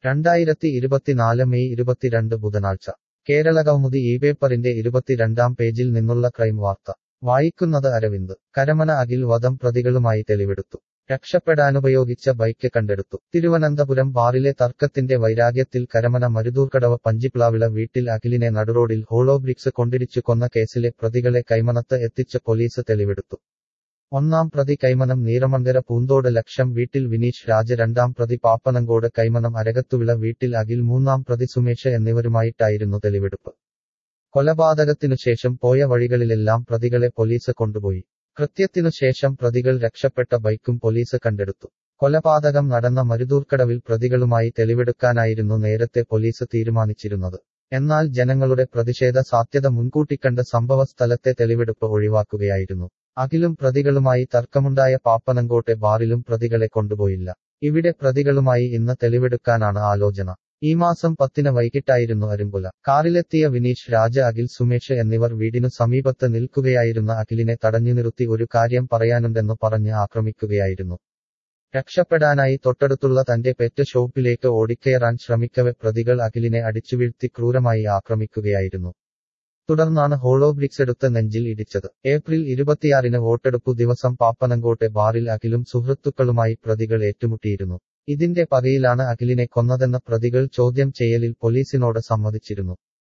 രണ്ടായിരത്തി ഇരുപത്തിനാല് മെയ് ഇരുപത്തിരണ്ട് ബുധനാഴ്ച കേരള കൗമുദി ഈ പേപ്പറിന്റെ ഇരുപത്തിരണ്ടാം പേജിൽ നിന്നുള്ള ക്രൈം വാർത്ത വായിക്കുന്നത് അരവിന്ദ് കരമന അഖിൽ വധം പ്രതികളുമായി തെളിവെടുത്തു രക്ഷപ്പെടാനുപയോഗിച്ച ബൈക്ക് കണ്ടെടുത്തു തിരുവനന്തപുരം ബാറിലെ തർക്കത്തിന്റെ വൈരാഗ്യത്തിൽ കരമന മരുതൂർക്കടവ് പഞ്ചിപ്ലാവിള വീട്ടിൽ അഖിലിനെ നടുറോഡിൽ ഹോളോബ്രിക്സ് കൊണ്ടിടിച്ചു കൊന്ന കേസിലെ പ്രതികളെ കൈമനത്ത് എത്തിച്ച പോലീസ് തെളിവെടുത്തു ഒന്നാം പ്രതി കൈമനം നീറമങ്കര പൂന്തോട് ലക്ഷം വീട്ടിൽ വിനീഷ് രാജ രണ്ടാം പ്രതി പാപ്പനങ്കോട് കൈമനം അരകത്തുവിള വീട്ടിൽ അഖിൽ മൂന്നാം പ്രതി സുമേഷ് എന്നിവരുമായിട്ടായിരുന്നു തെളിവെടുപ്പ് കൊലപാതകത്തിനുശേഷം പോയ വഴികളിലെല്ലാം പ്രതികളെ പോലീസ് കൊണ്ടുപോയി കൃത്യത്തിനു ശേഷം പ്രതികൾ രക്ഷപ്പെട്ട ബൈക്കും പോലീസ് കണ്ടെടുത്തു കൊലപാതകം നടന്ന മരുതൂർക്കടവിൽ പ്രതികളുമായി തെളിവെടുക്കാനായിരുന്നു നേരത്തെ പോലീസ് തീരുമാനിച്ചിരുന്നത് എന്നാൽ ജനങ്ങളുടെ പ്രതിഷേധ സാധ്യത മുൻകൂട്ടിക്കണ്ട് സംഭവ സ്ഥലത്തെ തെളിവെടുപ്പ് ഒഴിവാക്കുകയായിരുന്നു അഖിലും പ്രതികളുമായി തർക്കമുണ്ടായ പാപ്പനങ്കോട്ടെ ബാറിലും പ്രതികളെ കൊണ്ടുപോയില്ല ഇവിടെ പ്രതികളുമായി ഇന്ന് തെളിവെടുക്കാനാണ് ആലോചന ഈ മാസം പത്തിന് വൈകിട്ടായിരുന്നു അരുമ്പുല കാറിലെത്തിയ വിനീഷ് രാജ അഖിൽ സുമേഷ് എന്നിവർ വീടിനു സമീപത്ത് നിൽക്കുകയായിരുന്ന അഖിലിനെ തടഞ്ഞു നിർത്തി ഒരു കാര്യം പറയാനുണ്ടെന്നു പറഞ്ഞ് ആക്രമിക്കുകയായിരുന്നു രക്ഷപ്പെടാനായി തൊട്ടടുത്തുള്ള തന്റെ പെറ്റ് ഷോപ്പിലേക്ക് ഓടിക്കയറാൻ ശ്രമിക്കവെ പ്രതികൾ അഖിലിനെ അടിച്ചുവീഴ്ത്തി ക്രൂരമായി ആക്രമിക്കുകയായിരുന്നു തുടർന്നാണ് ഹോളോബ്രിക്സ് എടുത്ത് നെഞ്ചിൽ ഇടിച്ചത് ഏപ്രിൽ ഇരുപത്തിയാറിന് വോട്ടെടുപ്പു ദിവസം പാപ്പനങ്കോട്ടെ ബാറിൽ അഖിലും സുഹൃത്തുക്കളുമായി പ്രതികൾ ഏറ്റുമുട്ടിയിരുന്നു ഇതിന്റെ പകയിലാണ് അഖിലിനെ കൊന്നതെന്ന പ്രതികൾ ചോദ്യം ചെയ്യലിൽ പോലീസിനോട് സമ്മതിച്ചിരുന്നു